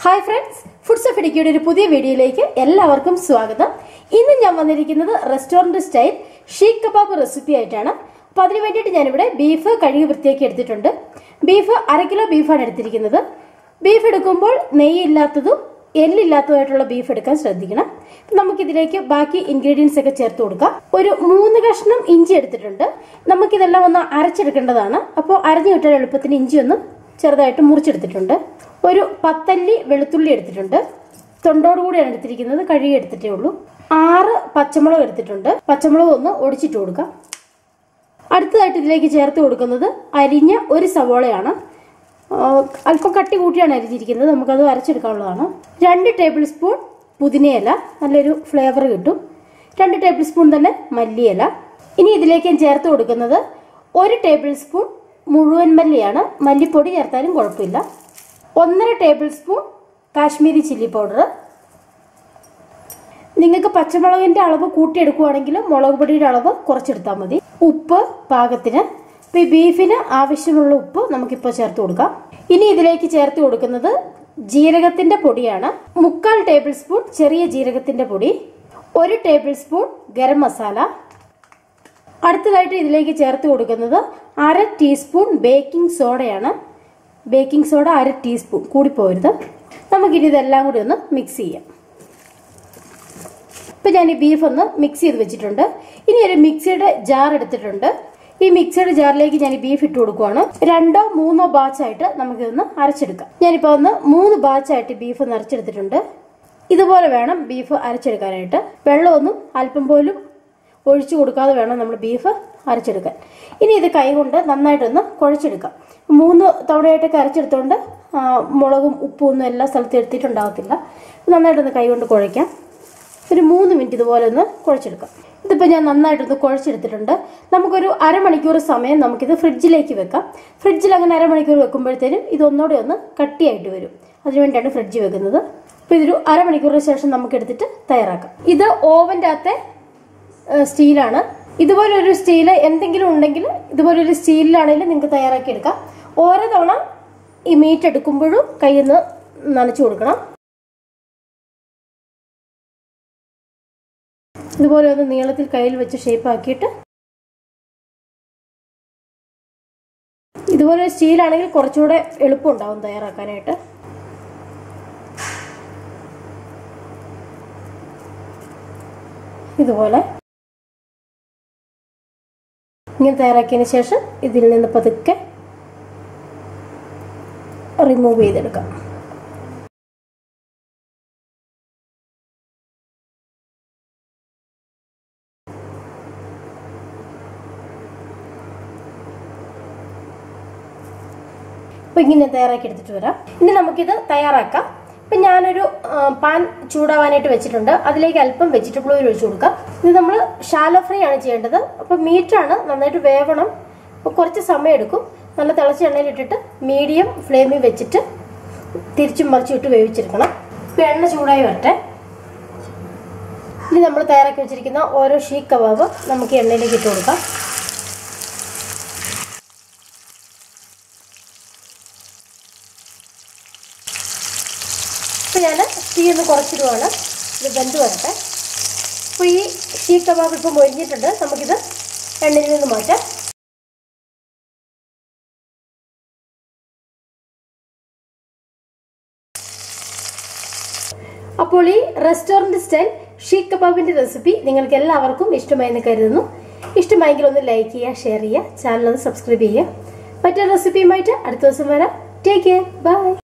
hi friends foods of ഇടുക്കിയുടെ ഒരു പുതിയ വീഡിയോയിലേക്ക് എല്ലാവർക്കും സ്വാഗതം ഇന്ന് ഞാൻ വന്നിരിക്കുന്നത് restaurant style seekh kebab recipe ആയിട്ടാണ് അപ്പോൾ അതിന് വേണ്ടിയിട്ട് ഞാനിവിടെ ബീഫ് കഴുകി വൃത്തിയാക്കി എടുത്തിട്ടുണ്ട് ബീഫ് അര കിലോ ബീഫാണ് എടുത്തിരിക്കുന്നത് ബീഫ് എടുക്കുമ്പോൾ നെയ്യില്ലാത്തതും എല്ലില്ലാത്തതുമായിട്ടുള്ള ബീഫ് എടുക്കാൻ ശ്രദ്ധിക്കണം നമുക്കിതിലേക്ക് ബാക്കി ഇൻഗ്രീഡിയൻസ് ഒക്കെ ചേർത്ത് കൊടുക്കാം ഒരു മൂന്ന് കഷ്ണം ഇഞ്ചി എടുത്തിട്ടുണ്ട് നമുക്കിതെല്ലാം ഒന്ന് അരച്ചെടുക്കേണ്ടതാണ് അപ്പോൾ അരഞ്ഞു കിട്ടാൻ എളുപ്പത്തിന് ഇഞ്ചി ഒന്ന് ചെറുതായിട്ട് മുറിച്ചെടുത്തിട്ടുണ്ട് ഒരു പത്തല്ലി വെളുത്തുള്ളി എടുത്തിട്ടുണ്ട് തൊണ്ടോടുകൂടിയാണ് എടുത്തിരിക്കുന്നത് കഴുകി എടുത്തിട്ടേ ഉള്ളൂ ആറ് പച്ചമുളക് എടുത്തിട്ടുണ്ട് പച്ചമുളക് ഒന്ന് ഒടിച്ചിട്ട് കൊടുക്കാം അടുത്തതായിട്ട് ഇതിലേക്ക് ചേർത്ത് കൊടുക്കുന്നത് അരിഞ്ഞ ഒരു സവോളയാണ് ആ, അല്പം കട്ടി കൂട്ടിയാണ് അരിഞ്ഞിരിക്കുന്നത് നമുക്കത് അരച്ചെടുക്കാനുള്ളതാണ് രണ്ട് ടേബിൾ സ്പൂൺ പുതിനയില നല്ലൊരു ഫ്ലേവർ കിട്ടും രണ്ട് ടേബിൾ സ്പൂൺ തന്നെ മല്ലിയില ഇനി ഇതിലേക്ക് ഞാൻ ചേർത്ത് കൊടുക്കുന്നത് ഒരു ടേബിൾ സ്പൂൺ മുഴുവൻ മല്ലിയാണ് മല്ലിപ്പൊടി ചേർത്താലും കുഴപ്പമില്ല ഒന്നര tablespoon Kashmiri chilli powder നിങ്ങൾക്ക് പച്ചമുളകിന്റെ അളവ് കൂട്ടിയെടുക്കുവാണെങ്കിൽ മുളക് പൊടിയുടെ അളവ് കുറച്ചെടുത്താൽ മതി ഉപ്പ് പാകത്തിന് ഇപ്പൊ ഈ ബീഫിന് ആവശ്യമുള്ള ഉപ്പ് നമുക്കിപ്പോൾ ചേർത്ത് കൊടുക്കാം ഇനി ഇതിലേക്ക് ചേർത്ത് കൊടുക്കുന്നത് ജീരകത്തിന്റെ പൊടിയാണ് മുക്കാൽ ടേബിൾ സ്പൂൺ ചെറിയ ജീരകത്തിന്റെ പൊടി ഒരു ടേബിൾ സ്പൂൺ ഗരം മസാല അടുത്തതായിട്ട് ഇതിലേക്ക് ചേർത്ത് കൊടുക്കുന്നത് അര ടീസ്പൂൺ ബേക്കിംഗ് സോഡയാണ് ബേക്കിംഗ് സോഡ അര ടീസ്പൂൺ കൂടിപ്പോരുത് നമുക്കിനി ഇതെല്ലാം കൂടി ഒന്ന് മിക്സ് ചെയ്യാം ഇപ്പൊ ഞാൻ ഈ ബീഫ് ഒന്ന് മിക്സ് ചെയ്ത് വെച്ചിട്ടുണ്ട് ഇനി ഒരു മിക്സിയുടെ ജാർ എടുത്തിട്ടുണ്ട് ഈ മിക്സിയുടെ ജാറിലേക്ക് ഞാൻ ഈ ബീഫ് ഇട്ട് കൊടുക്കുവാണ് രണ്ടോ മൂന്നോ ബാച്ചായിട്ട് നമുക്കിതൊന്ന് അരച്ചെടുക്കാം ഞാനിപ്പോ ഒന്ന് മൂന്ന് ബാച്ചായിട്ട് ബീഫ് ഒന്ന് അരച്ചെടുത്തിട്ടുണ്ട് ഇതുപോലെ വേണം ബീഫ് അരച്ചെടുക്കാനായിട്ട് വെള്ളമൊന്നും അല്പം പോലും ഒഴിച്ചു കൊടുക്കാതെ വേണം നമ്മൾ ബീഫ് അരച്ചെടുക്കാൻ ഇനി ഇത് കൈകൊണ്ട് നന്നായിട്ടൊന്ന് കുഴച്ചെടുക്കാം മൂന്ന് തവണയായിട്ടൊക്കെ അരച്ചെടുത്തോണ്ട് ആ, മുളകും ഉപ്പും ഒന്നും എല്ലാ സ്ഥലത്തും എടുത്തിട്ടുണ്ടാകത്തില്ല നന്നായിട്ടൊന്ന് കൈകൊണ്ട് കുഴയ്ക്കാം ഒരു മൂന്ന് മിനിറ്റ് ഇതുപോലെ ഒന്ന് കുഴച്ചെടുക്കാം ഇതിപ്പോൾ ഞാൻ നന്നായിട്ടൊന്ന് കുഴച്ചെടുത്തിട്ടുണ്ട് നമുക്കൊരു അരമണിക്കൂർ സമയം നമുക്കിത് ഫ്രിഡ്ജിലേക്ക് വെക്കാം ഫ്രിഡ്ജിൽ അങ്ങനെ അരമണിക്കൂർ വെക്കുമ്പോഴത്തേനും ഇതൊന്നുകൂടെ ഒന്ന് കട്ടിയായിട്ട് വരും അതിനുവേണ്ടിയാണ് ഫ്രിഡ്ജിൽ വെക്കുന്നത് അപ്പോൾ ഇതൊരു അരമണിക്കൂറിന് ശേഷം നമുക്ക് എടുത്തിട്ട് തയ്യാറാക്കാം ഇത് ഓവൻ്റെ അകത്തെ ഏഹ്, സ്റ്റീലാണ് ഇതുപോലെ ഒരു സ്റ്റീല് എന്തെങ്കിലും ഉണ്ടെങ്കിൽ ഇതുപോലെ ഒരു സ്റ്റീലിലാണെങ്കിലും നിങ്ങൾക്ക് തയ്യാറാക്കി എടുക്കാം ഓരോ തവണ ഈ മീറ്റ് എടുക്കുമ്പോഴും കയ്യിൽ നിന്ന് നനച്ചു കൊടുക്കണം ഇതുപോലെ ഒന്ന് നീളത്തിൽ കയ്യിൽ വെച്ച് ഷേപ്പ് ആക്കിയിട്ട് ഇതുപോലെ സ്റ്റീലാണെങ്കിൽ കുറച്ചുകൂടെ എളുപ്പമുണ്ടാവും തയ്യാറാക്കാനായിട്ട് ഇതുപോലെ ഇങ്ങനെ തയ്യാറാക്കിയതിന് ശേഷം ഇതിൽ നിന്ന് പതുക്കെ റിമൂവ് ചെയ്തെടുക്കാം അപ്പോൾ ഇങ്ങനെ തയ്യാറാക്കി എടുത്തിട്ട് വരാം ഇനി നമുക്കിത് തയ്യാറാക്കാം ഇപ്പം ഞാനൊരു ആ, പാൻ ചൂടാവാനായിട്ട് വെച്ചിട്ടുണ്ട് അതിലേക്ക് അല്പം വെജിറ്റബിൾ ഓയിൽ ഒഴിച്ചു കൊടുക്കാം ഇത് നമ്മൾ ഷാലോ ഫ്രൈ ആണ് ചെയ്യേണ്ടത് അപ്പം മീറ്റാണ് നന്നായിട്ട് വേവണം അപ്പോൾ കുറച്ച് സമയം എടുക്കും നല്ല തിളച്ച എണ്ണയിൽ ഇട്ടിട്ട് മീഡിയം ഫ്ലെയിമിൽ വെച്ചിട്ട് തിരിച്ചും മറിച്ചും ഇട്ട് വേവിച്ചെടുക്കണം ഇപ്പം എണ്ണ ചൂടായി വരട്ടെ ഇനി നമ്മൾ തയ്യാറാക്കി വെച്ചിരിക്കുന്ന ഓരോ ഷീ കബാബ് നമുക്ക് ഈ എണ്ണയിലേക്ക് ഇട്ട് കൊടുക്കാം ഇപ്പം ഞാൻ തീ ഒന്ന് കുറച്ചിടുവാണ് ഇത് വെന്ത് വരട്ടെ അപ്പോൾ ഈ ഷീ കബാബ് ഇപ്പം മൊരിഞ്ഞിട്ടുണ്ട് നമുക്കിത് എണ്ണയിൽ നിന്ന് മാറ്റാം അപ്പോൾ ഈ റെസ്റ്റോറൻറ്റ് സ്റ്റൈൽ ഷീ കബാബിന്റെ റെസിപ്പി നിങ്ങൾക്ക് എല്ലാവർക്കും ഇഷ്ടമായെന്ന് കരുതുന്നു ഇഷ്ടമായെങ്കിൽ ഒന്ന് ലൈക്ക് ചെയ്യുക ഷെയർ ചെയ്യുക ചാനൽ ഒന്ന് സബ്സ്ക്രൈബ് ചെയ്യുക മറ്റൊരു റെസിപ്പിയുമായിട്ട് അടുത്ത ദിവസം വരാം ടേക്ക് കെയർ ബൈ